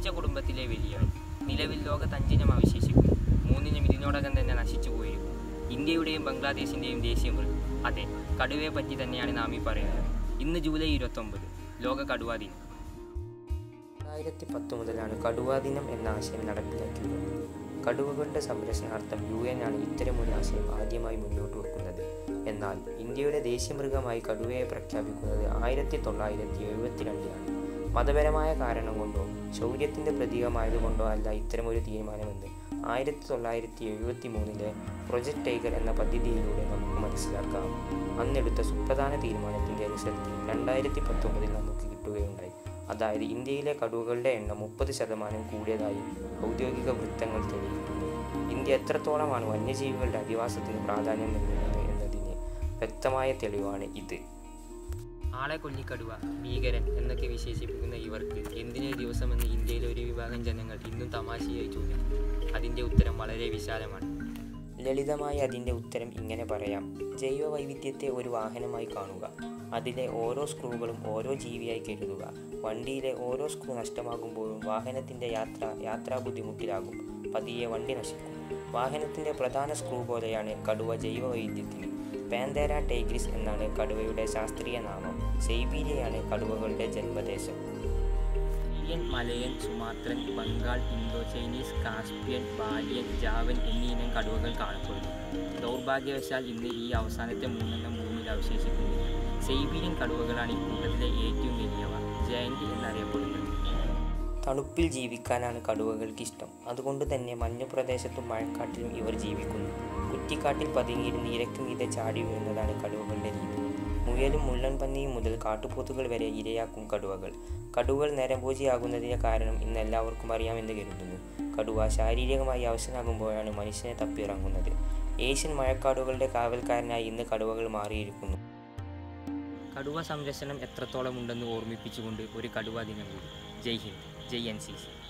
കുടുംബത്തിലെ വലിയവൻ നിലവിൽ ലോകത്ത് അഞ്ചിനം അവശേഷിക്കുന്നു മൂന്നിനും ഇതിനോടകം തന്നെ നശിച്ചു പോയിരുന്നു ഇന്ത്യയുടെയും ബംഗ്ലാദേശിൻ്റെയും ദേശീയ മൃഗം അതെ കടുവയെ പറ്റി തന്നെയാണ് നാം ഈ പറയുന്നത് ഇന്ന് ജൂലൈ ഇരുപത്തൊമ്പത് ലോക കടുവാ ദിനം രണ്ടായിരത്തി പത്ത് മുതലാണ് കടുവാ ദിനം എന്ന ആശയം നടപ്പിലാക്കിയത് കടുവകളുടെ സംരക്ഷണാർത്ഥം യു എൻ ആണ് ഇത്തരമൊരു ആശയം ആദ്യമായി മുന്നോട്ട് വെക്കുന്നത് എന്നാൽ ഇന്ത്യയുടെ ദേശീയ മൃഗമായി കടുവയെ പ്രഖ്യാപിക്കുന്നത് ആയിരത്തി തൊള്ളായിരത്തി എഴുപത്തിരണ്ടിലാണ് മതപരമായ കാരണം കൊണ്ടോ ശൗര്യത്തിൻ്റെ പ്രതീകമായതുകൊണ്ടോ അല്ല ഇത്തരമൊരു തീരുമാനമെന്ന് ആയിരത്തി തൊള്ളായിരത്തി എഴുപത്തി മൂന്നിലെ പ്രൊജക്ട് ടൈഗർ എന്ന പദ്ധതിയിലൂടെ നമുക്ക് മനസ്സിലാക്കാം അന്നെടുത്ത സുപ്രധാന തീരുമാനത്തിൻ്റെ റിസൾട്ട് രണ്ടായിരത്തി പത്തൊമ്പതിൽ നമുക്ക് കിട്ടുകയുണ്ടായി അതായത് ഇന്ത്യയിലെ കടുവകളുടെ എണ്ണം മുപ്പത് ശതമാനം കൂടിയതായി ഔദ്യോഗിക വൃത്തങ്ങൾ തെളിയിക്കുന്നു ഇന്ത്യ എത്രത്തോളമാണ് വന്യജീവികളുടെ അധിവാസത്തിന് പ്രാധാന്യം നൽകുന്നത് എന്നതിന് വ്യക്തമായ തെളിവാണ് ഇത് ആളെ കൊല്ലിക്കടുവ ഭീകരൻ എന്നൊക്കെ വിശേഷിപ്പിക്കുന്ന ഇവർക്ക് എന്തിനൊരു ദിവസമെന്ന് ഇന്ത്യയിലെ ഒരു വിഭാഗം ജനങ്ങൾ ഇന്നും തമാശയായി ചോദിക്കും അതിൻ്റെ ഉത്തരം വളരെ വിശാലമാണ് ലളിതമായി അതിൻ്റെ ഉത്തരം ഇങ്ങനെ പറയാം ജൈവ വൈവിധ്യത്തെ ഒരു വാഹനമായി കാണുക അതിലെ ഓരോ സ്ക്രൂകളും ഓരോ ജീവിയായി കരുതുക വണ്ടിയിലെ ഓരോ സ്ക്രൂ നഷ്ടമാകുമ്പോഴും വാഹനത്തിൻ്റെ യാത്ര യാത്രാ ബുദ്ധിമുട്ടിലാകും പതിയെ വണ്ടി നശിക്കും വാഹനത്തിൻ്റെ പ്രധാന സ്ക്രൂ പോലെയാണ് കടുവ ജൈവ വൈവിധ്യത്തിന് പാന്തേര ടൈഗ്രിസ് എന്നാണ് കടുവയുടെ ശാസ്ത്രീയ നാമം സൈബീരിയയാണ് കടുവകളുടെ ജന്മദേശം Indian Malayan Sumatran Bengal Indo Chinese Caspian ബാലിയൻ ജാവൻ എന്നീ ഇനം കടുവകൾ കാണപ്പെടുന്നു ദൗർഭാഗ്യവശാൽ ഇന്ന് ഈ അവസാനത്തെ മൂന്നെണ്ണം ഭൂമിയിൽ അവശേഷിക്കുന്നില്ല സൈബീരിയൻ കടുവകളാണ് ഈ കൂട്ടത്തിലെ ഏറ്റവും വലിയവ ജയന്റ് എന്നറിയപ്പെടുന്നത് തണുപ്പിൽ ജീവിക്കാനാണ് കടുവകൾക്ക് ഇഷ്ടം അതുകൊണ്ട് തന്നെ മഞ്ഞുപ്രദേശത്തും മഴക്കാട്ടിലും ഇവർ ജീവിക്കുന്നു കുറ്റിക്കാട്ടിൽ പതുങ്ങിയിരുന്ന് ഇരയ്ക്കും ഇത് ചാടി വീഴുന്നതാണ് കടുവകളുടെ രീതി മുയലും മുള്ളൻ പന്നിയും മുതൽ കാട്ടുപോത്തുകൾ വരെ ഇരയാക്കും കടുവകൾ കടുവകൾ നരഭോജിയാകുന്നതിൻ്റെ കാരണം ഇന്ന് എല്ലാവർക്കും അറിയാമെന്ന് കരുതുന്നു കടുവ ശാരീരികമായി അവശനാകുമ്പോഴാണ് മനുഷ്യനെ തപ്പിയിറങ്ങുന്നത് ഏഷ്യൻ മഴക്കാടുകളുടെ കാവൽക്കാരനായി ഇന്ന് കടുവകൾ മാറിയിരിക്കുന്നു കടുവ സംരക്ഷണം എത്രത്തോളം ഉണ്ടെന്ന് ഓർമ്മിപ്പിച്ചുകൊണ്ട് ഒരു കടുവ ദിനം കൂടി Jai Hind Jai N C C